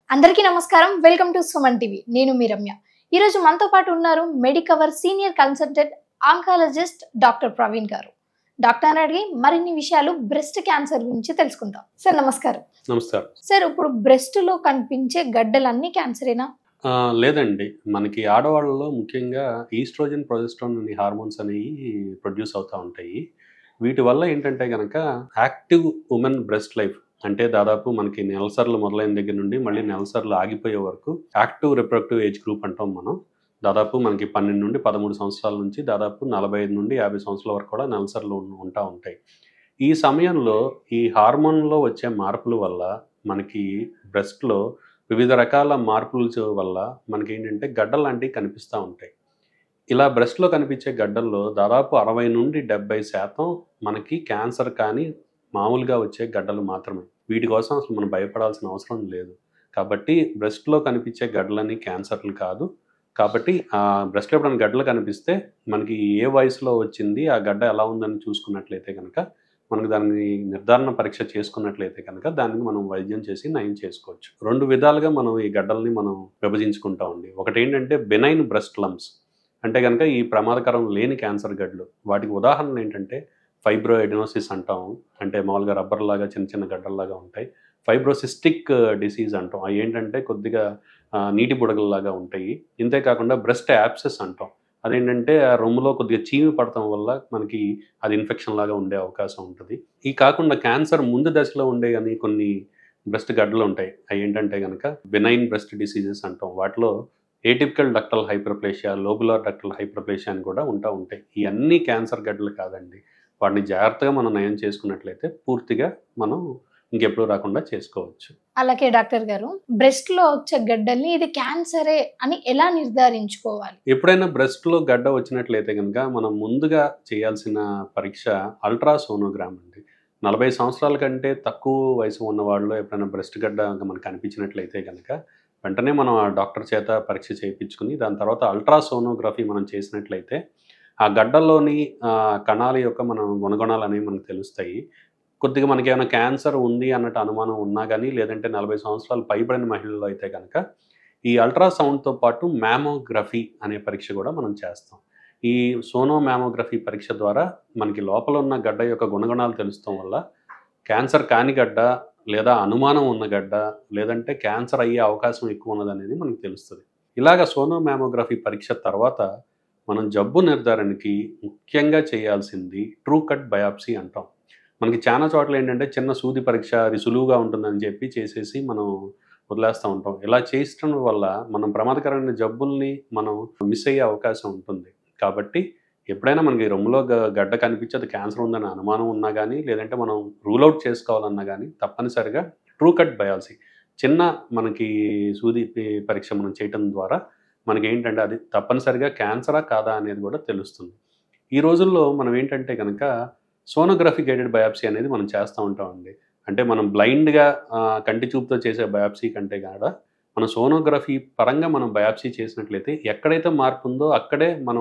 అందరికీ నమస్కారం welcome to Suman TV నేను మీ రమ్య ఈరోజు మనతో పాటు ఉన్నారు Medicover senior consultant oncologist doctor Praveen garu doctor అడిగి మరిన్ని విషయాలు బ్రెస్ట్ క్యాన్సర్ గురించి తెలుసుకుందాం సార్ నమస్కారం నమస్కారం సార్ ఇప్పుడు బ్రెస్ట్ లో కనిపించే గడ్డలన్నీ క్యాన్సరేనా ఆ, లేదండి మనకి ఆడవాళ్ళలో ముఖ్యంగా ఈస్ట్రోజన్ ప్రొజెస్ట్రాన్ అనే హార్మోన్స్ అనేవి ప్రొడ్యూస్ అవుతూ ఉంటాయి వీటి వల్ల ఏంటంటే కనుక యాక్టివ్ ఉమెన్ బ్రెస్ట్ లైఫ్ అంటే దాదాపు మనకి నెలసర్లు మొదలైన దగ్గర నుండి మళ్ళీ నెలసర్లు ఆగిపోయే వరకు యాక్టివ్ రిప్రొడక్టివ్ ఏజ్ గ్రూప్ అంటాం మనం దాదాపు మనకి పన్నెండు నుండి పదమూడు సంవత్సరాల నుంచి దాదాపు నలభై ఐదు నుండి యాభై సంవత్సరాల వరకు కూడా నెలసర్లు ఉం- ఉంటా ఉంటాయి ఈ సమయంలో ఈ హార్మోన్లో వచ్చే మార్పుల వల్ల మనకి బ్రెస్ట్లో వివిధ రకాల మార్పుల చ- వల్ల మనకి ఏంటంటే గడ్డలు లాంటివి కనిపిస్తూ ఉంటాయి ఇలా బ్రెస్ట్లో కనిపించే గడ్డల్లో దాదాపు అరవై నుండి డెబ్బై శాతం మనకి క్యాన్సర్ కానీ మామూలుగా వచ్చే గడ్డలు మాత్రమే వీటి కోసం అసలు మనం భయపడాల్సిన అవసరం లేదు కాబట్టి బ్రెస్ట్లో కనిపించే గడ్డలని క్యాన్సర్లు కాదు కాబట్టి ఆ బ్రెస్ట్లో ఎప్పుడైనా గడ్డలు కనిపిస్తే మనకి ఏ వయసులో వచ్చింది ఆ గడ్డ ఎలా ఉందని చూసుకున్నట్లయితే కనుక మనకు దాన్ని నిర్ధారణ పరీక్ష చేసుకున్నట్లయితే కనుక దానికి మనం వైద్యం చేసి నయం చేసుకోవచ్చు రెండు విధాలుగా మనం ఈ గడ్డల్ని మనం విభజించుకుంటా ఉండి ఒకటి ఏంటంటే బెనైన్ బ్రెస్ట్ లమ్స్ అంటే కనుక ఈ ప్రమాదకరం లేని క్యాన్సర్ గడ్డలు వాటికి ఉదాహరణలు ఏంటంటే ఫైబ్రో ఎడినోసిస్ అంటాం అంటే మామూలుగా రబ్బర్ లాగా చిన్న చిన్న గడ్డల్లాగా ఉంటాయి ఫైబ్రోసిస్టిక్ డిసీజ్ అంటాం అవి ఏంటంటే కొద్దిగా ఆ, నీటి బుడగల్లాగా ఉంటాయి ఇంతే కాకుండా బ్రెస్ట్ యాప్సెస్ అంటాం అదేంటంటే ఆ రొమ్ములో కొద్దిగా చీమి పడటం వల్ల మనకి అది ఇన్ఫెక్షన్ లాగా ఉండే అవకాశం ఉంటుంది ఈ కాకుండా క్యాన్సర్ ముందు దశలో ఉండే కానీ కొన్ని బ్రెస్ట్ గడ్డలు ఉంటాయి అవి ఏంటంటే కనుక బెనైన్ బ్రెస్ట్ డిసీజెస్ అంటాం వాటిలో atypical ductal hyperplasia lobular ductal hyperplasia అని కూడా ఉంటా ఉంటాయి ఈ అన్ని క్యాన్సర్ గడ్డలు కాదండి వాటిని జాగ్రత్తగా మనం నయం చేసుకున్నట్లయితే పూర్తిగా మనం ఇంకెప్పుడు రాకుండా చేసుకోవచ్చు అలాగే డాక్టర్ గారు బ్రెస్ట్ లో వచ్చే గడ్డల్ని ఇది క్యాన్సరే అని ఎలా నిర్ధారించుకోవాలి ఎప్పుడైనా బ్రెస్ట్లో గడ్డ వచ్చినట్లయితే కనుక మనం ముందుగా చేయాల్సిన పరీక్ష అల్ట్రాసోనోగ్రామ్ అండి నలభై సంవత్సరాల కంటే తక్కువ వయసు ఉన్న వాళ్ళు ఎప్పుడైనా బ్రెస్ట్ గడ్డ కనుక మనకు కనిపించినట్లయితే కనుక వెంటనే మనం ఆ డాక్టర్ చేత పరీక్ష చేయించుకుని దాని తర్వాత అల్ట్రాసోనోగ్రఫీ మనం చేసినట్లయితే ఆ గడ్డల్లోని ఆ, కణాల యొక్క మనం గుణగుణాలు అనేవి మనకు తెలుస్తాయి కొద్దిగా మనకి ఏమైనా క్యాన్సర్ ఉంది అన్నట్టు అనుమానం ఉన్నా కానీ లేదంటే నలభై సంవత్సరాలు పైబడిన మహిళల్లో అయితే కనుక ఈ అల్ట్రాసౌండ్తో పాటు మ్యామోగ్రఫీ అనే పరీక్ష కూడా మనం చేస్తాం ఈ సోనో మ్యామోగ్రఫీ పరీక్ష ద్వారా మనకి లోపల ఉన్న గడ్డ యొక్క గుణగణాలు తెలుస్తాం వల్ల క్యాన్సర్ కాని గడ్డ లేదా అనుమానం ఉన్న గడ్డ లేదంటే క్యాన్సర్ అయ్యే అవకాశం ఎక్కువ ఉన్నది అనేది మనకు తెలుస్తుంది ఇలాగ సోనో మ్యామోగ్రఫీ పరీక్ష తర్వాత మనం జబ్బు నిర్ధారణకి ముఖ్యంగా చేయాల్సింది ట్రూ కట్ బయాప్సీ అంటాం మనకి చాలా చోట్ల ఏంటంటే చిన్న సూది పరీక్ష అది సులువుగా ఉంటుందని చెప్పి చేసేసి మనం వదిలేస్తూ ఉంటాం ఇలా చేసడం వల్ల మనం ప్రమాదకరమైన జబ్బుల్ని మనం మిస్ అయ్యే అవకాశం ఉంటుంది కాబట్టి ఎప్పుడైనా మనకి రొమ్ములో గ- గడ్డ కనిపించి అది క్యాన్సర్ ఉందని అనుమానం ఉన్నా కానీ లేదంటే మనం రూల్ అవుట్ చేసుకోవాలన్నా కానీ తప్పనిసరిగా ట్రూ కట్ బయాలసీ చిన్న మనకి సూది పి- పరీక్ష మనం చేయటం ద్వారా మనకి ఏంటంటే అది తప్పనిసరిగా క్యాన్సరా కాదా అనేది కూడా తెలుస్తుంది ఈ రోజుల్లో మనం ఏంటంటే కనుక సోనోగ్రఫీ గైడెడ్ బయాప్సీ అనేది మనం చేస్తూ ఉంటామండి అంటే మనం బ్లైండ్గా కంటి చూపుతో చేసే బయాప్సీ కంటే కూడా మన సోనోగ్రఫీ పరంగా మనం బయాప్సీ చేసినట్లయితే ఎక్కడైతే మార్పు ఉందో అక్కడే మనం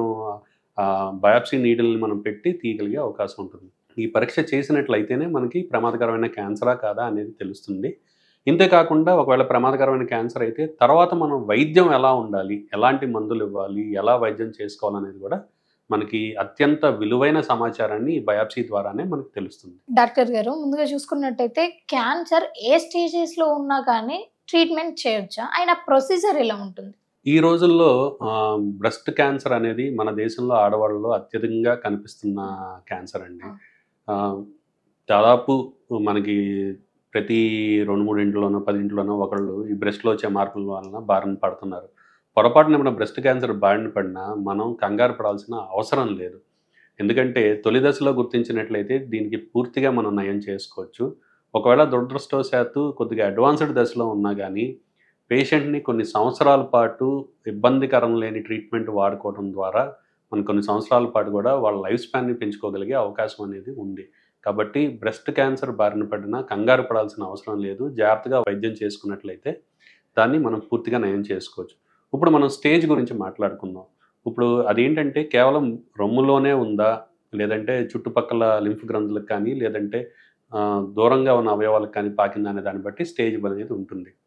బయాప్సీ నీడిల్ని మనం పెట్టి తీయగలిగే అవకాశం ఉంటుంది ఈ పరీక్ష చేసినట్లయితేనే మనకి ప్రమాదకరమైన క్యాన్సరా కాదా అనేది తెలుస్తుంది ఇంతే కాకుండా ఒకవేళ ప్రమాదకరమైన క్యాన్సర్ అయితే తర్వాత మనం వైద్యం ఎలా ఉండాలి ఎలాంటి మందులు ఇవ్వాలి ఎలా వైద్యం చేసుకోవాలనేది కూడా మనకి అత్యంత విలువైన సమాచారాన్ని ఈ బయాప్సీ ద్వారానే మనకు తెలుస్తుంది డాక్టర్ గారు ముందుగా చూసుకున్నట్టయితే క్యాన్సర్ ఏ స్టేజెస్ లో ఉన్నా కానీ ట్రీట్మెంట్ చేయొచ్చా ఆయన ప్రొసీజర్ ఎలా ఉంటుంది ఈ రోజుల్లో బ్రెస్ట్ క్యాన్సర్ అనేది మన దేశంలో ఆడవాళ్ళలో అత్యధికంగా కనిపిస్తున్న క్యాన్సర్ అండి ఆ, దాదాపు మనకి ప్రతి రెండు మూడు ఇంట్లోనో పది ఇంట్లోనో ఒకళ్ళు ఈ బ్రెస్ట్లో వచ్చే మార్పుల వలన బారిన పడుతున్నారు పొరపాటున మన బ్రెస్ట్ క్యాన్సర్ బారిన పడినా మనం కంగారు పడాల్సిన అవసరం లేదు ఎందుకంటే తొలి దశలో గుర్తించినట్లయితే దీనికి పూర్తిగా మనం నయం చేసుకోవచ్చు ఒకవేళ దురదృష్టవశాత్తు కొద్దిగా అడ్వాన్స్డ్ దశలో ఉన్నా కానీ పేషెంట్ని కొన్ని సంవత్సరాల పాటు ఇబ్బందికరం లేని ట్రీట్మెంట్ వాడుకోవడం ద్వారా మనం కొన్ని సంవత్సరాల పాటు కూడా వాళ్ళ లైఫ్ స్పాన్ని పెంచుకోగలిగే అవకాశం అనేది ఉంది కాబట్టి బ్రెస్ట్ క్యాన్సర్ బారిన పడినా కంగారు పడాల్సిన అవసరం లేదు జాగ్రత్తగా వైద్యం చేసుకున్నట్లయితే దాన్ని మనం పూర్తిగా నయం చేసుకోవచ్చు ఇప్పుడు మనం స్టేజ్ గురించి మాట్లాడుకుందాం ఇప్పుడు అదేంటంటే కేవలం రొమ్ములోనే ఉందా లేదంటే చుట్టుపక్కల లింఫ్ గ్రంథులకు కానీ లేదంటే ఆ, దూరంగా ఉన్న అవయవాలకు కానీ పాకిందా అనే దాన్ని బట్టి స్టేజ్ అనేది ఉంటుంది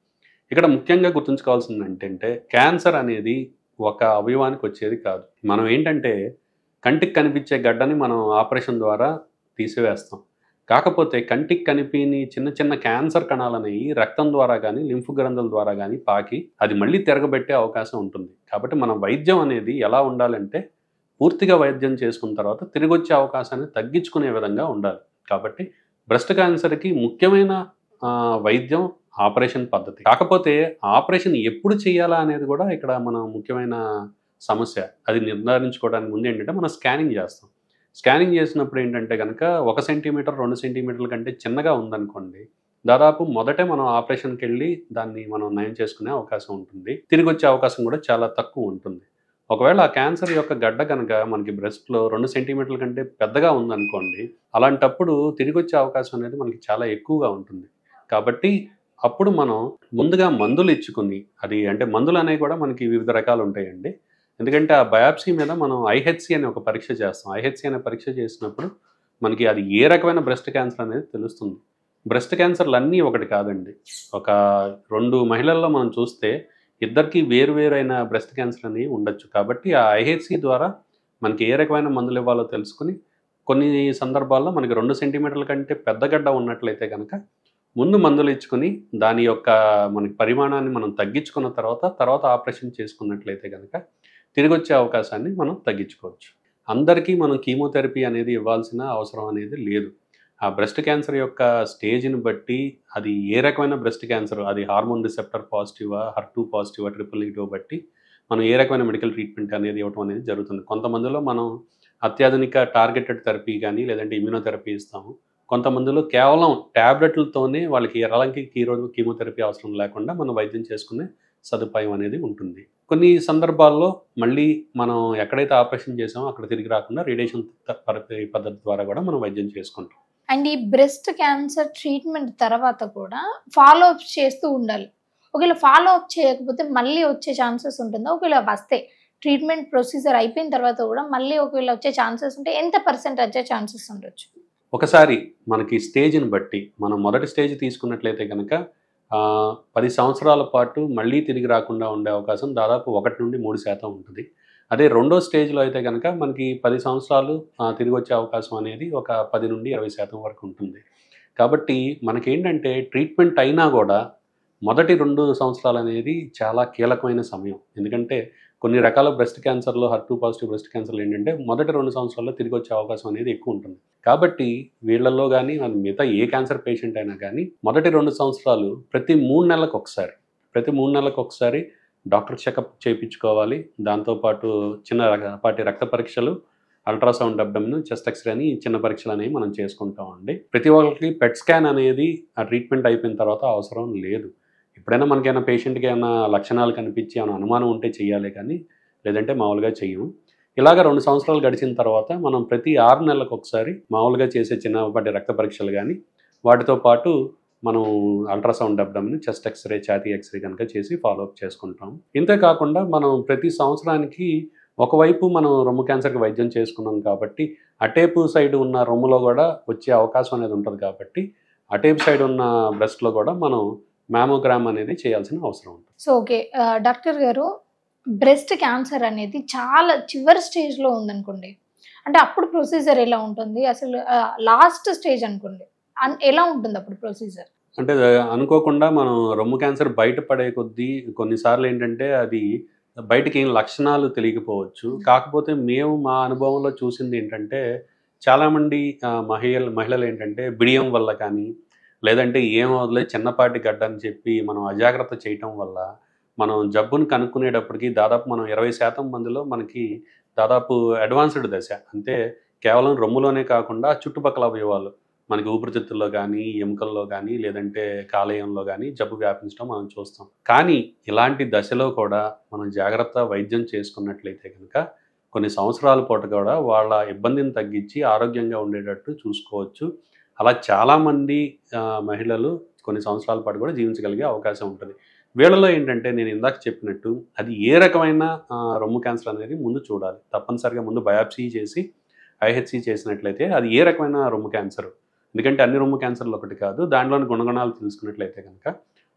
ఇక్కడ ముఖ్యంగా గుర్తుంచుకోవాల్సింది ఏంటంటే క్యాన్సర్ అనేది ఒక అవయవానికి వచ్చేది కాదు మనం ఏంటంటే కంటికి కనిపించే గడ్డని మనం ఆపరేషన్ ద్వారా తీసివేస్తాం కాకపోతే కంటికి కనిపిని చిన్న చిన్న క్యాన్సర్ కణాలు అనేవి రక్తం ద్వారా కానీ లింఫ్ గ్రంథుల ద్వారా కానీ పాకి అది మళ్ళీ తిరగబెట్టే అవకాశం ఉంటుంది కాబట్టి మన వైద్యం అనేది ఎలా ఉండాలంటే పూర్తిగా వైద్యం చేసుకున్న తర్వాత తిరిగి వచ్చే అవకాశాన్ని తగ్గించుకునే విధంగా ఉండాలి కాబట్టి బ్రెస్ట్ క్యాన్సర్కి ముఖ్యమైన ఆ, వైద్యం ఆపరేషన్ పద్ధతి కాకపోతే ఆపరేషన్ ఎప్పుడు చేయాలా అనేది కూడా ఇక్కడ మన ముఖ్యమైన సమస్య అది నిర్ధారించుకోవడానికి ముందు ఏంటంటే మనం స్కానింగ్ చేస్తాం స్కానింగ్ చేసినప్పుడు ఏంటంటే కనుక ఒక సెంటీమీటర్ రెండు సెంటీమీటర్ల కంటే చిన్నగా ఉందనుకోండి దాదాపు మొదటే మనం ఆపరేషన్కి వెళ్ళి దాన్ని మనం నయం చేసుకునే అవకాశం ఉంటుంది తిరిగి వచ్చే అవకాశం కూడా చాలా తక్కువ ఉంటుంది ఒకవేళ ఆ క్యాన్సర్ యొక్క గడ్డ కనుక మనకి బ్రెస్ట్లో రెండు సెంటీమీటర్ల కంటే పెద్దగా ఉందనుకోండి అలాంటప్పుడు తిరిగి వచ్చే అవకాశం అనేది మనకి చాలా ఎక్కువగా ఉంటుంది కాబట్టి అప్పుడు మనం ముందుగా మందులు ఇచ్చుకుని అది అంటే మందులు అనేవి కూడా మనకి వివిధ రకాలు ఉంటాయండి ఎందుకంటే ఆ బయాప్సీ మీద మనం ఐహెచ్సి అనే ఒక పరీక్ష చేస్తాం ఐహెచ్సి అనే పరీక్ష చేసినప్పుడు మనకి అది ఏ రకమైన బ్రెస్ట్ క్యాన్సర్ అనేది తెలుస్తుంది బ్రెస్ట్ క్యాన్సర్లు అన్నీ ఒకటి కాదండి ఒక రెండు మహిళల్లో మనం చూస్తే ఇద్దరికి వేరువేరైన బ్రెస్ట్ క్యాన్సర్ అనేవి ఉండొచ్చు కాబట్టి ఆ ఐహెచ్సి ద్వారా మనకి ఏ రకమైన మందులు ఇవ్వాలో తెలుసుకుని కొన్ని సందర్భాల్లో మనకి రెండు సెంటీమీటర్ల కంటే పెద్ద గడ్డ ఉన్నట్లయితే కనుక ముందు మందులు ఇచ్చుకొని దాని యొక్క మనకి పరిమాణాన్ని మనం తగ్గించుకున్న తర్వాత తర్వాత ఆపరేషన్ చేసుకున్నట్లయితే కనుక తిరిగి వచ్చే అవకాశాన్ని మనం తగ్గించుకోవచ్చు అందరికీ మనం కీమోథెరపీ అనేది ఇవ్వాల్సిన అవసరం అనేది లేదు ఆ బ్రెస్ట్ క్యాన్సర్ యొక్క స్టేజ్ని బట్టి అది ఏ రకమైన బ్రెస్ట్ క్యాన్సర్ అది హార్మోన్ రిసెప్టర్ పాజిటివా హర్ టూ పాజిటివా ట్రిపుల్ నెగిటివ్ బట్టి మనం ఏ రకమైన మెడికల్ ట్రీట్మెంట్ అనేది ఇవ్వడం అనేది జరుగుతుంది కొంతమందిలో మనం అత్యాధునిక టార్గెటెడ్ థెరపీ కానీ లేదంటే ఇమ్యూనోథెరపీ ఇస్తాము కొంతమందిలో కేవలం ట్యాబ్లెట్లతోనే వాళ్ళకి ఎలాంటి కీరో కీమోథెరపీ అవసరం లేకుండా మనం వైద్యం చేసుకునే సదుపాయం అనేది ఉంటుంది కొన్ని సందర్భాల్లో మళ్ళీ మనం ఎక్కడైతే ఆపరేషన్ చేసామో అక్కడ తిరిగి రాకుండా రేడియేషన్ పద్ధతి ద్వారా కూడా మనం వైద్యం చేసుకుంటాం అండ్ ఈ బ్రెస్ట్ క్యాన్సర్ ట్రీట్మెంట్ తర్వాత కూడా ఫాలో అప్ చేస్తూ ఉండాలి ఒకవేళ ఫాలో అప్ చేయకపోతే మళ్ళీ వచ్చే ఛాన్సెస్ ఉంటుందా ఒకవేళ వస్తే ట్రీట్మెంట్ ప్రొసీజర్ అయిపోయిన తర్వాత కూడా మళ్ళీ ఒకవేళ వచ్చే ఛాన్సెస్ ఉంటే ఎంత పర్సెంట్ వచ్చే ఛాన్సెస్ ఉండొచ్చు ఒకసారి మనకి స్టేజ్ని బట్టి మనం మొదటి స్టేజ్ తీసుకున్నట్లయితే కనుక ఆ, పది సంవత్సరాల పాటు మళ్ళీ తిరిగి రాకుండా ఉండే అవకాశం దాదాపు ఒకటి నుండి మూడు శాతం ఉంటుంది అదే రెండో స్టేజ్లో అయితే కనుక మనకి పది సంవత్సరాలు ఆ, తిరిగి వచ్చే అవకాశం అనేది ఒక పది నుండి ఇరవై శాతం వరకు ఉంటుంది కాబట్టి మనకేంటంటే ట్రీట్మెంట్ అయినా కూడా మొదటి రెండు సంవత్సరాలు అనేది చాలా కీలకమైన సమయం ఎందుకంటే కొన్ని రకాల బ్రెస్ట్ క్యాన్సర్లో హర్ టూ పాజిటివ్ బ్రెస్ట్ క్యాన్సర్లు ఏంటంటే మొదటి రెండు సంవత్సరాల్లో తిరిగి వచ్చే అవకాశం అనేది ఎక్కువ ఉంటుంది కాబట్టి వీళ్ళల్లో కానీ మన మిగతా ఏ క్యాన్సర్ పేషెంట్ అయినా కానీ మొదటి రెండు సంవత్సరాలు ప్రతి మూడు నెలలకు ఒకసారి ప్రతి మూడు నెలలకు ఒకసారి డాక్టర్ చెకప్ చేయించుకోవాలి దాంతోపాటు చిన్న రక- పాటి రక్త పరీక్షలు అల్ట్రాసౌండ్ అబ్డమిన్ చెస్ట్ ఎక్స్రే అని చిన్న పరీక్షలు అనేవి మనం చేసుకుంటామండి ప్రతి ఒక్కరికి పెట్ స్కాన్ అనేది ఆ ట్రీట్మెంట్ అయిపోయిన తర్వాత అవసరం లేదు ఎప్పుడైనా మనకైనా పేషెంట్కి ఏమైనా లక్షణాలు కనిపించి ఏమైనా అనుమానం ఉంటే చేయాలి కానీ లేదంటే మామూలుగా చెయ్యము ఇలాగ రెండు సంవత్సరాలు గడిచిన తర్వాత మనం ప్రతి ఆరు నెలలకు ఒకసారి మామూలుగా చేసే చిన్నపాటి రక్త పరీక్షలు కానీ వాటితో పాటు మనం అల్ట్రాసౌండ్ అబ్డమిన్ చెస్ట్ ఎక్స్రే ఛాతీ ఎక్స్రే కనుక చేసి ఫాలోఅప్ చేసుకుంటాం ఇంతే కాకుండా మనం ప్రతి సంవత్సరానికి ఒకవైపు మనం రొమ్ము క్యాన్సర్కి వైద్యం చేసుకున్నాం కాబట్టి అటేపు సైడ్ ఉన్న రొమ్ములో కూడా వచ్చే అవకాశం అనేది ఉంటుంది కాబట్టి అటేపు సైడ్ ఉన్న బ్రెస్ట్లో కూడా మనం మ్యామోగ్రామ్ అనేది చేయాల్సిన అవసరం ఉంటుంది సో ఓకే ఆ, డాక్టర్ గారు బ్రెస్ట్ క్యాన్సర్ అనేది చాలా చివరి స్టేజ్లో ఉందనుకోండి అంటే అప్పుడు ప్రొసీజర్ ఎలా ఉంటుంది అసలు లాస్ట్ స్టేజ్ అనుకోండి అన్- ఎలా ఉంటుంది అప్పుడు ప్రొసీజర్ అంటే అనుకోకుండా మనం రొమ్ము క్యాన్సర్ బయటపడే కొద్దీ కొన్నిసార్లు ఏంటంటే అది బయటికి ఏం లక్షణాలు తెలియకపోవచ్చు కాకపోతే మేము మా అనుభవంలో చూసింది ఏంటంటే చాలామంది ఆ, మహిళ మహిళలు ఏంటంటే బిడియం వల్ల కానీ లేదంటే ఏం వదిలే చిన్నపాటి గడ్డ అని చెప్పి మనం అజాగ్రత్త చేయటం వల్ల మనం జబ్బును కనుక్కునేటప్పటికి దాదాపు మనం ఇరవై శాతం మందిలో మనకి దాదాపు అడ్వాన్స్డ్ దశ అంటే కేవలం రొమ్ములోనే కాకుండా చుట్టుపక్కల అవయవాలు మనకి ఊపిరితిత్తుల్లో కానీ ఎముకల్లో కానీ లేదంటే కాలేయంలో కానీ జబ్బు వ్యాపించడం మనం చూస్తాం కానీ ఇలాంటి దశలో కూడా మనం జాగ్రత్త వైద్యం చేసుకున్నట్లయితే కనుక కొన్ని సంవత్సరాల పాటు కూడా వాళ్ళ ఇబ్బందిని తగ్గించి ఆరోగ్యంగా ఉండేటట్టు చూసుకోవచ్చు అలా చాలామంది ఆ, మహిళలు కొన్ని సంవత్సరాల పాటు కూడా జీవించగలిగే అవకాశం ఉంటుంది వీళ్ళలో ఏంటంటే నేను ఇందాక చెప్పినట్టు అది ఏ రకమైన ఆ, రొమ్ము క్యాన్సర్ అనేది ముందు చూడాలి తప్పనిసరిగా ముందు బయాప్సీ చేసి ఐహెచ్సి చేసినట్లయితే అది ఏ రకమైన రొమ్ము క్యాన్సర్ ఎందుకంటే అన్ని రొమ్ము క్యాన్సర్లు ఒకటి కాదు దాంట్లోని గుణగణాలు తెలుసుకున్నట్లయితే కనుక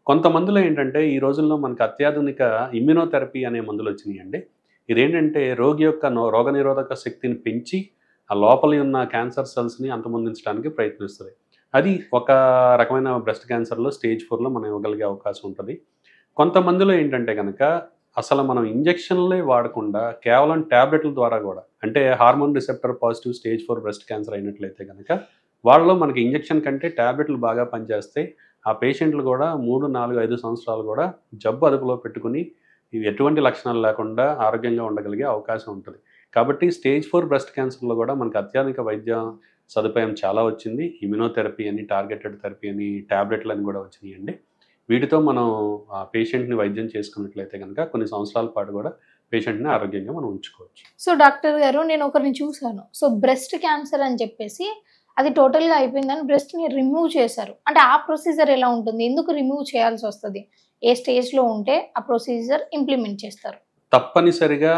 కొంతమందిలో ఏంటంటే ఈ రోజుల్లో మనకు అత్యాధునిక ఇమ్యునోథెరపీ అనే మందులు వచ్చినాయండి ఇదేంటంటే రోగి యొక్క నో- రోగనిరోధక శక్తిని పెంచి ఆ లోపలి ఉన్న క్యాన్సర్ సెల్స్ని అంతమొందించడానికి ప్రయత్నిస్తుంది అది ఒక రకమైన బ్రెస్ట్ క్యాన్సర్లో స్టేజ్ ఫోర్లో మనం ఇవ్వగలిగే అవకాశం ఉంటుంది కొంతమందిలో ఏంటంటే కనుక అసలు మనం ఇంజెక్షన్లే వాడకుండా కేవలం ట్యాబ్లెట్ల ద్వారా కూడా అంటే hormone receptor positive stage four breast cancer అయినట్లయితే కనుక వాళ్ళలో మనకి ఇంజెక్షన్ కంటే ట్యాబ్లెట్లు బాగా పనిచేస్తాయి ఆ పేషెంట్లు కూడా మూడు నాలుగు ఐదు సంవత్సరాలు కూడా జబ్బు అదుపులో పెట్టుకుని ఇవి ఎటువంటి లక్షణాలు లేకుండా ఆరోగ్యంగా ఉండగలిగే అవకాశం ఉంటుంది కాబట్టి స్టేజ్ ఫోర్ బ్రెస్ట్ క్యాన్సర్లో కూడా మనకి అత్యాధునిక వైద్య సదుపాయం చాలా వచ్చింది ఇమ్యునోథెరపీ అని టార్గెటెడ్ థెరపీ అని ట్యాబ్లెట్లు అని కూడా వచ్చినాయండి వీటితో మనం ఆ పేషెంట్ని వైద్యం చేసుకున్నట్లయితే కనుక కొన్ని సంవత్సరాల పాటు కూడా పేషెంట్ని ఆరోగ్యంగా మనం ఉంచుకోవచ్చు సో డాక్టర్ గారు నేను ఒకరిని చూశాను సో బ్రెస్ట్ క్యాన్సర్ అని చెప్పేసి అది టోటల్గా అయిపోయిందని బ్రెస్ట్ని రిమూవ్ చేశారు అంటే ఆ ప్రొసీజర్ ఎలా ఉంటుంది ఎందుకు రిమూవ్ చేయాల్సి వస్తుంది ఏ స్టేజ్లో ఉంటే ఆ ప్రొసీజర్ ఇంప్లిమెంట్ చేస్తారు తప్పనిసరిగా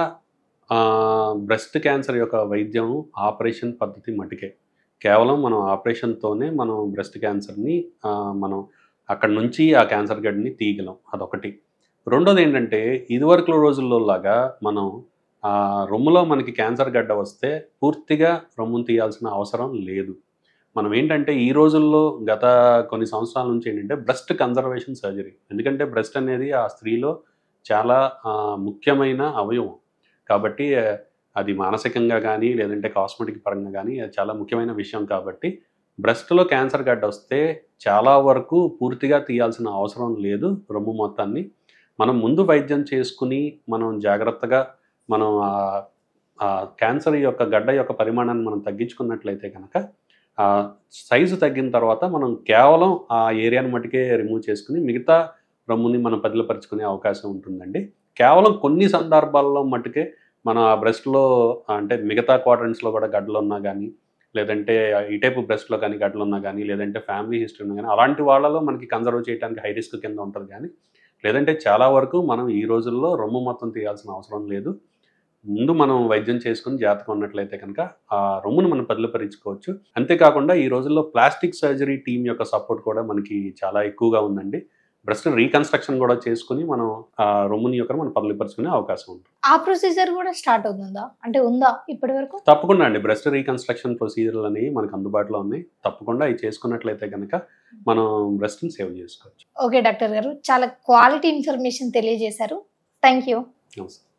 బ్రెస్ట్ క్యాన్సర్ యొక్క వైద్యం ఆపరేషన్ పద్ధతి మటుకే కేవలం మనం ఆపరేషన్తోనే మనం బ్రెస్ట్ క్యాన్సర్ని ఆ, మనం అక్కడ నుంచి ఆ క్యాన్సర్ గడ్డిని తీయగలం అదొకటి రెండోది ఏంటంటే ఇదివరకు రోజుల్లో లాగా మనం ఆ రొమ్ములో మనకి క్యాన్సర్ గడ్డ వస్తే పూర్తిగా రొమ్మును తీయాల్సిన అవసరం లేదు మనం ఏంటంటే ఈ రోజుల్లో గత కొన్ని సంవత్సరాల నుంచి ఏంటంటే బ్రెస్ట్ కన్జర్వేషన్ సర్జరీ ఎందుకంటే బ్రెస్ట్ అనేది ఆ స్త్రీలో చాలా ఆ, ముఖ్యమైన అవయవం కాబట్టి ఆ, అది మానసికంగా కానీ లేదంటే కాస్మెటిక్ పరంగా కానీ అది చాలా ముఖ్యమైన విషయం కాబట్టి బ్రెస్ట్లో క్యాన్సర్ గడ్డ వస్తే చాలా వరకు పూర్తిగా తీయాల్సిన అవసరం లేదు రొమ్ము మొత్తాన్ని మనం ముందు వైద్యం చేసుకుని మనం జాగ్రత్తగా మనం ఆ- ఆ క్యాన్సర్ యొక్క గడ్డ యొక్క పరిమాణాన్ని మనం తగ్గించుకున్నట్లయితే కనుక ఆ సైజు తగ్గిన తర్వాత మనం కేవలం ఆ ఏరియాని మటుకే రిమూవ్ చేసుకుని మిగతా రొమ్ముని మనం పదిలపరుచుకునే అవకాశం ఉంటుందండి కేవలం కొన్ని సందర్భాల్లో మట్టుకే మన ఆ బ్రెస్ట్లో అంటే మిగతా క్వాడ్రంట్స్లో కూడా గడ్డలు ఉన్నా కానీ లేదంటే ఈ టైపు బ్రెస్ట్లో కానీ గడ్డలు ఉన్నా కానీ లేదంటే ఫ్యామిలీ హిస్టరీ ఉన్నా కానీ అలాంటి వాళ్ళలో మనకి కన్జర్వ్ చేయడానికి హై రిస్క్ కింద ఉంటుంది కానీ లేదంటే చాలా వరకు మనం ఈ రోజుల్లో రొమ్ము మొత్తం తీయాల్సిన అవసరం లేదు ముందు మనం వైద్యం చేసుకుని జాతకం ఉన్నట్లయితే కనుక ఆ రొమ్మును మనం పదిలపరించుకోవచ్చు అంతేకాకుండా ఈ రోజుల్లో ప్లాస్టిక్ సర్జరీ టీం యొక్క సపోర్ట్ కూడా మనకి చాలా ఎక్కువగా ఉందండి బ్రెస్ట్ రీకన్స్ట్రక్షన్ కూడా చేసుకుని మనం ఆ రొమ్ముని యొక్క మనం పదిలపరుచుకునే అవకాశం ఉంటుంది ఆ ప్రొసీజర్ కూడా స్టార్ట్ అవుతుందా అంటే ఉందా ఇప్పటి వరకు తప్పకుండా అండి బ్రెస్ట్ రీకన్స్ట్రక్షన్ ప్రొసీజర్లు అనేవి మనకు అందుబాటులో ఉన్నాయి తప్పకుండా అవి చేసుకున్నట్లయితే కనుక మనం బ్రెస్ట్ని సేవ్ చేసుకోవచ్చు ఓకే డాక్టర్ గారు చాలా క్వాలిటీ ఇన్ఫర్మేషన్ తెలియజేశారు థ్యాంక్ యూ నమస్తే